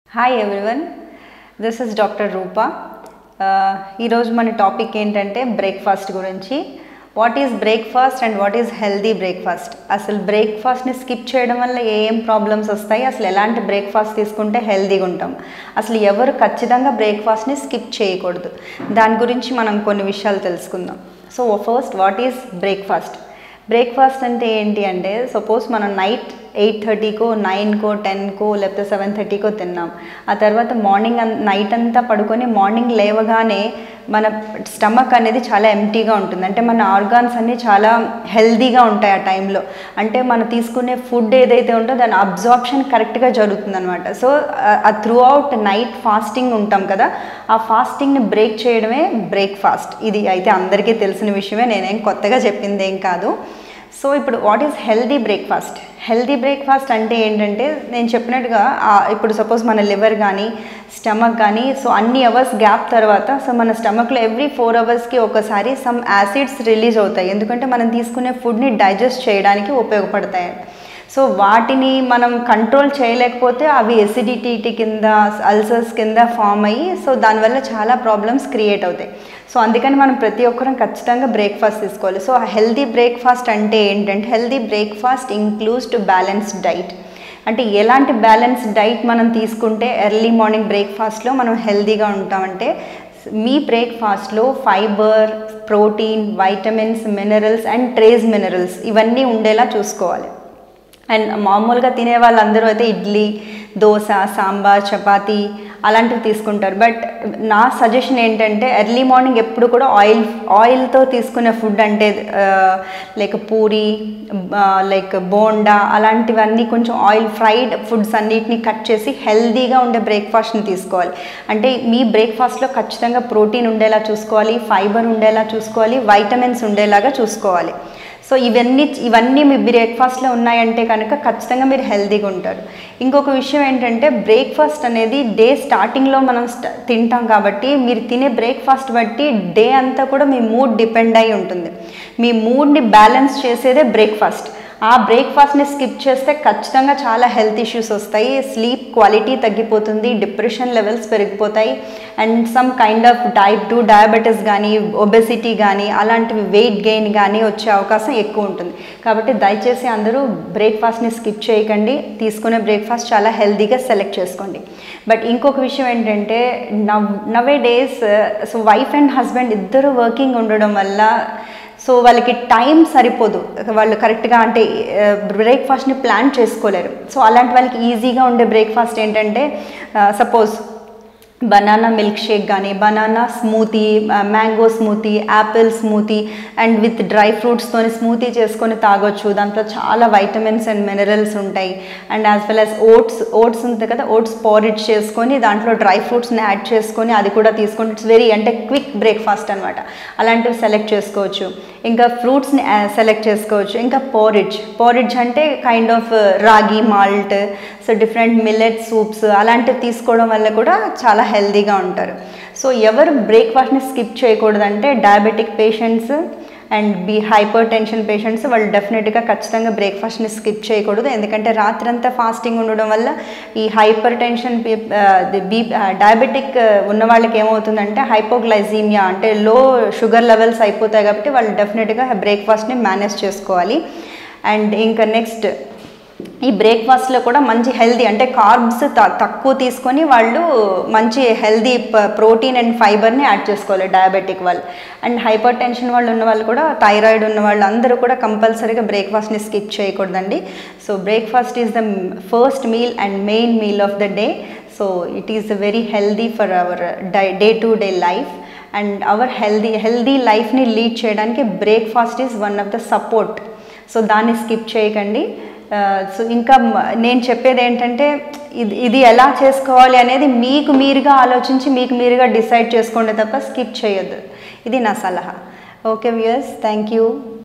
hi everyone this is doctor Rupa ఈరోజు మన topic ఏంటంటే బ్రేక్ఫాస్ట్ గురించి what is breakfast and what is healthy breakfast అసలు బ్రేక్ఫాస్ట్ని స్కిప్ చేయడం వల్ల ఏ ఏం ప్రాబ్లమ్స్ వస్తాయి అసలు ఎలాంటి బ్రేక్ఫాస్ట్ తీసుకుంటే హెల్దీగా ఉంటాం అసలు ఎవరు ఖచ్చితంగా బ్రేక్ఫాస్ట్ని స్కిప్ చేయకూడదు దాని గురించి మనం కొన్ని విషయాలు తెలుసుకుందాం so first what is breakfast breakfast అంటే ఏంటి అంటే సపోజ్ మనం నైట్ ఎయిట్ థర్టీకో నైన్కో టెన్కో లేకపోతే సెవెన్ థర్టీకో తిన్నాం ఆ తర్వాత మార్నింగ్ నైట్ అంతా పడుకొని మార్నింగ్ లేవగానే మన స్టమక్ అనేది చాలా ఎంటీగా ఉంటుంది అంటే మన ఆర్గాన్స్ అన్నీ చాలా హెల్దీగా ఉంటాయి ఆ టైంలో అంటే మనం తీసుకునే ఫుడ్ ఏదైతే ఉంటుందో దాని అబ్జార్ప్షన్ కరెక్ట్గా జరుగుతుంది అనమాట సో ఆ త్రూ అవుట్ నైట్ ఫాస్టింగ్ ఉంటాం కదా ఆ ఫాస్టింగ్ని బ్రేక్ చేయడమే బ్రేక్ఫాస్ట్ ఇది అయితే అందరికీ తెలిసిన విషయమే నేనేం కొత్తగా చెప్పింది ఏం కాదు సో ఇప్పుడు what is healthy breakfast healthy breakfast అంటే ఏంటంటే నేను చెప్పినట్టుగా ఇప్పుడు సపోజ్ మన లివర్ కానీ స్టమక్ కానీ సో అన్ని అవర్స్ గ్యాప్ తర్వాత సో మన స్టమక్లో ఎవ్రీ ఫోర్ అవర్స్కి ఒకసారి సమ్ యాసిడ్స్ రిలీజ్ అవుతాయి ఎందుకంటే మనం తీసుకునే ఫుడ్ని డైజెస్ట్ చేయడానికి ఉపయోగపడతాయి సో వాటిని మనం కంట్రోల్ చేయలేకపోతే అవి ఎసిడిటీ కింద అల్సర్స్ కింద ఫామ్ అయ్యి సో దానివల్ల చాలా ప్రాబ్లమ్స్ క్రియేట్ అవుతాయి సో అందుకని మనం ప్రతి ఒక్కరం ఖచ్చితంగా బ్రేక్ఫాస్ట్ తీసుకోవాలి సో హెల్దీ బ్రేక్ఫాస్ట్ అంటే ఏంటంటే healthy breakfast includes to balanced diet అంటే ఎలాంటి బ్యాలెన్స్ డైట్ మనం తీసుకుంటే ఎర్లీ మార్నింగ్ బ్రేక్ఫాస్ట్లో మనం హెల్దీగా ఉంటామంటే మీ బ్రేక్ఫాస్ట్లో fibre protein vitamins minerals and trace minerals ఇవన్నీ ఉండేలా చూసుకోవాలి అండ్ మామూలుగా తినే వాళ్ళందరూ అయితే ఇడ్లీ దోశ సాంబార్ చపాతీ అలాంటివి తీసుకుంటారు బట్ నా సజెషన్ ఏంటంటే ఎర్లీ మార్నింగ్ ఎప్పుడు కూడా ఆయిల్ ఆయిల్తో తీసుకునే ఫుడ్ అంటే లైక్ పూరి లైక్ బోండా అలాంటివన్నీ కొంచెం ఆయిల్ ఫ్రైడ్ ఫుడ్స్ అన్నిటిని కట్ చేసి హెల్దీగా ఉండే బ్రేక్ఫాస్ట్ని తీసుకోవాలి అంటే మీ బ్రేక్ఫాస్ట్లో ఖచ్చితంగా ప్రోటీన్ ఉండేలా చూసుకోవాలి ఫైబర్ ఉండేలా చూసుకోవాలి వైటమిన్స్ ఉండేలాగా చూసుకోవాలి సో ఇవన్నీ ఇవన్నీ మీ బ్రేక్ఫాస్ట్లో ఉన్నాయంటే కనుక ఖచ్చితంగా మీరు హెల్తీగా ఉంటారు ఇంకొక విషయం ఏంటంటే బ్రేక్ఫాస్ట్ అనేది డే స్టార్టింగ్లో మనం తింటాం కాబట్టి మీరు తినే బ్రేక్ఫాస్ట్ బట్టి డే అంతా కూడా మీ మూడ్ డిపెండ్ అయి ఉంటుంది మీ మూడ్ని బ్యాలెన్స్ చేసేదే బ్రేక్ఫాస్ట్ ఆ బ్రేక్ఫాస్ట్ని స్కిప్ చేస్తే ఖచ్చితంగా చాలా హెల్త్ ఇష్యూస్ వస్తాయి స్లీప్ క్వాలిటీ తగ్గిపోతుంది డిప్రెషన్ లెవెల్స్ పెరిగిపోతాయి and some kind of type two diabetes కానీ ఒబెసిటీ కానీ అలాంటివి వెయిట్ గెయిన్ కానీ వచ్చే అవకాశం ఎక్కువ ఉంటుంది కాబట్టి దయచేసి అందరూ బ్రేక్ఫాస్ట్ని స్కిప్ చేయకండి తీసుకునే బ్రేక్ఫాస్ట్ చాలా హెల్తీగా సెలెక్ట్ చేసుకోండి బట్ ఇంకొక విషయం ఏంటంటే now nowadays so wife and husband ఇద్దరు వర్కింగ్ ఉండడం వల్ల సో వాళ్ళకి టైం సరిపోదు వాళ్ళు కరెక్ట్గా అంటే బ్రేక్ఫాస్ట్ని ప్లాన్ చేసుకోలేరు సో అలాంటి వాళ్ళకి ఈజీగా ఉండే బ్రేక్ఫాస్ట్ ఏంటంటే సపోజ్ బనానా మిల్క్ షేక్ కానీ banana smoothie mango smoothie apple smoothie and with dry ఫ్రూట్స్తో స్మూతీ చేసుకొని తాగొచ్చు దాంట్లో చాలా వైటమిన్స్ అండ్ మినరల్స్ ఉంటాయి and as well as oats oats ఉంటుంది కదా ఓట్స్ పారిడ్ చేసుకొని దాంట్లో డ్రై ఫ్రూట్స్ని యాడ్ చేసుకొని అది కూడా తీసుకొని ఇట్స్ వెరీ అంటే క్విక్ బ్రేక్ఫాస్ట్ అనమాట అలాంటివి సెలెక్ట్ చేసుకోవచ్చు ఇంకా ఫ్రూట్స్ని సెలెక్ట్ చేసుకోవచ్చు ఇంకా పోరిడ్జ్ పోరిడ్జ్ అంటే kind of ragi malt so different millet soups అలాంటివి తీసుకోవడం వల్ల కూడా చాలా హెల్తీగా ఉంటారు సో ఎవరు బ్రేక్ఫాస్ట్ని స్కిప్ చేయకూడదంటే డయాబెటిక్ పేషెంట్స్ అండ్ బీ హైపర్ టెన్షన్ పేషెంట్స్ వాళ్ళు డెఫినెట్గా ఖచ్చితంగా బ్రేక్ఫాస్ట్ని స్కిప్ చేయకూడదు ఎందుకంటే రాత్రంతా ఫాస్టింగ్ ఉండడం వల్ల ఈ హైపర్ టెన్షన్ బీ డయాబెటిక్ ఉన్న వాళ్ళకి ఏమవుతుందంటే హైపోగ్లైజీమియా అంటే లో షుగర్ లెవెల్స్ అయిపోతాయి కాబట్టి వాళ్ళు డెఫినెట్గా బ్రేక్ఫాస్ట్ని మేనేజ్ చేసుకోవాలి అండ్ ఇంకా నెక్స్ట్ ఈ బ్రేక్ఫాస్ట్లో కూడా మంచి హెల్దీ అంటే కార్బ్స్ తక్కువ తీసుకొని వాళ్ళు మంచి హెల్దీ ప్రోటీన్ అండ్ ఫైబర్ని యాడ్ చేసుకోవాలి డయాబెటిక్ వాళ్ళు అండ్ హైపర్ టెన్షన్ వాళ్ళు ఉన్న వాళ్ళు కూడా థైరాయిడ్ ఉన్న వాళ్ళు అందరూ కూడా కంపల్సరీగా బ్రేక్ఫాస్ట్ని స్కిప్ చేయకూడదండి so breakfast is the first meal and main meal of the day so it is very healthy for our day to day life and our healthy healthy లైఫ్ని లీడ్ చేయడానికి breakfast is one of the support so దాన్ని skip చేయకండి so ఇంకా నేను చెప్పేది ఏంటంటే ఇది ఇది ఎలా చేసుకోవాలి అనేది మీకు మీరుగా ఆలోచించి మీకు మీరుగా డిసైడ్ చేసుకోండి తప్ప స్కిప్ చేయొద్దు ఇది నా సలహా ఓకే వ్యూయర్స్ థ్యాంక్ యూ